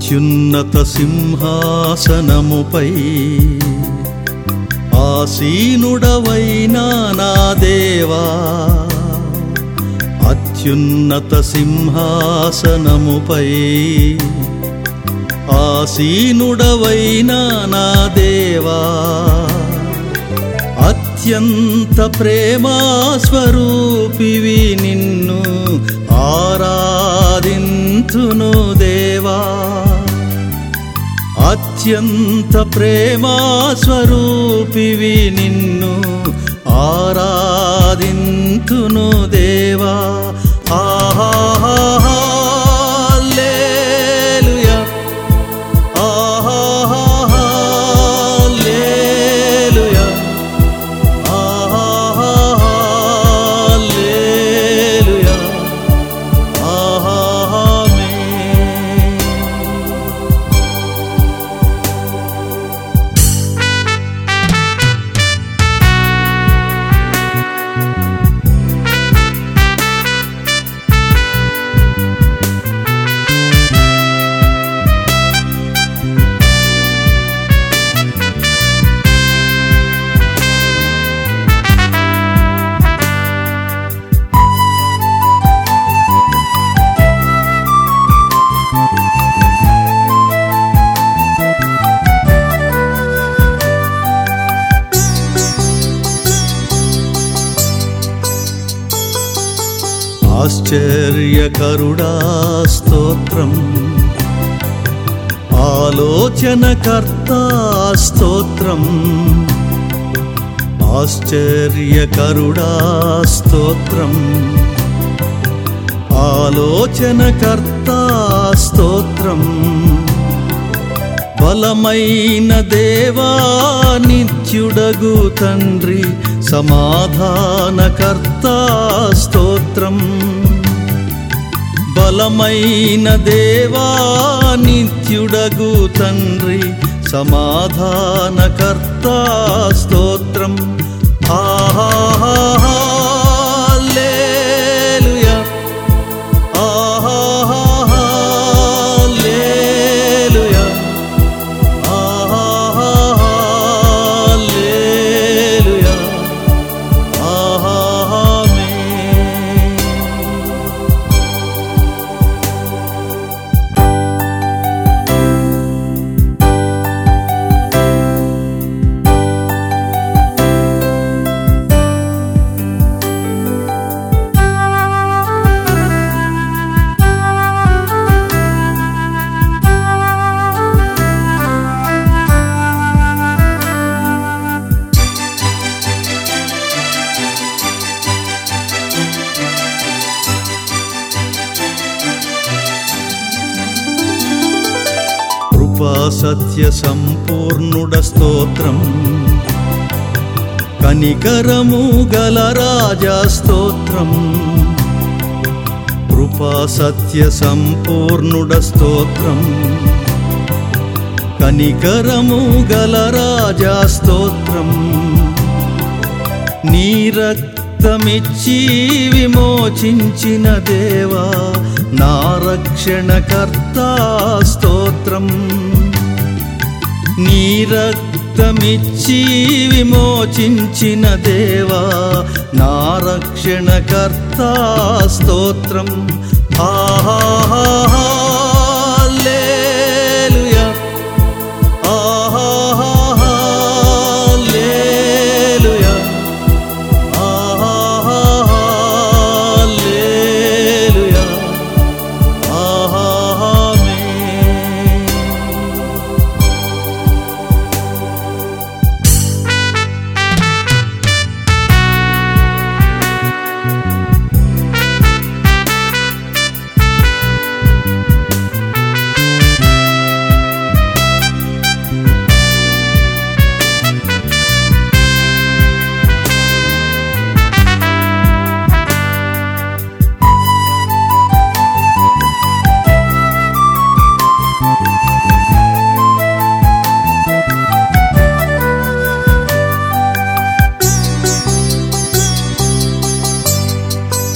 అత్యున్నత సింహాసనముపై ఆసీనుడవైనా నా దేవా అత్యున్నత సింహాసనముపై ఆసీనుడవైనా నా దేవా అత్యంత ప్రేమా స్వరూపివి నిన్ను ఆరాధింతును దేవా అత్యంత ప్రేమా స్వరూపివి నిన్ను ఆరాధింతును దేవా ఆహాలేలుయా ఆహాలేలుయా ఆహాలేలుయా ఆమేన్ ఆశ్చర్యకరుడా స్తోత్రం ఆలోచనకర్త స్తోత్రం ఆశ్చర్యకరుడా స్తోత్రం ఆలోచనకర్త స్తోత్రం బలమైన దేవా నిత్యుడగు తండ్రి సమాధానకర్త స్తోత్రం బలమైన దేవా నిత్యుడగు తండ్రి సమాధానకర్త స్తోత్రం ఆహాలేలుయా ఆహాలేలుయా ఆహాలేలుయా ఆమేన్ కృపా సత్య సంపూర్ణుడ స్తోత్రం కనికరము గల రాజా స్తోత్రం కృపా సత్య సంపూర్ణుడ స్తోత్రం కనికరము గల రాజా స్తోత్రం నీ రక్తమిచ్చి విమోచించిన దేవా నా రక్షణకర్త స్తోత్రం నీ రక్తమిచ్చి విమోచించిన దేవా నా రక్షణకర్త స్తోత్రం ఆహాలేలుయా ఆహాలేలుయా ఆహాలేలుయా ఆమేన్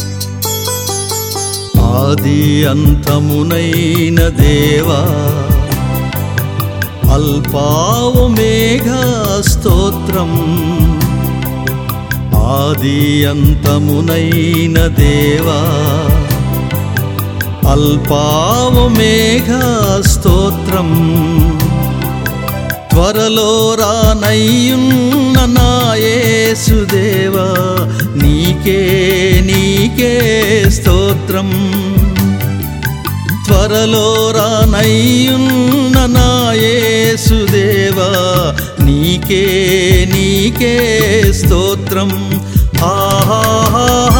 ఆది అంతమునైన దేవా అల్పావు మేఘ స్తోత్రం ఆది అంతమునైన దేవా అల్పావు మేఘ స్తోత్రం త్వరలో రానయ్యున్న నాయేసుదేవా నీకే నీకే స్తోత్రం త్వరలో రానయ్యున్న నాయేసుదేవా నీకే నీకే స్తోత్రం ఆహా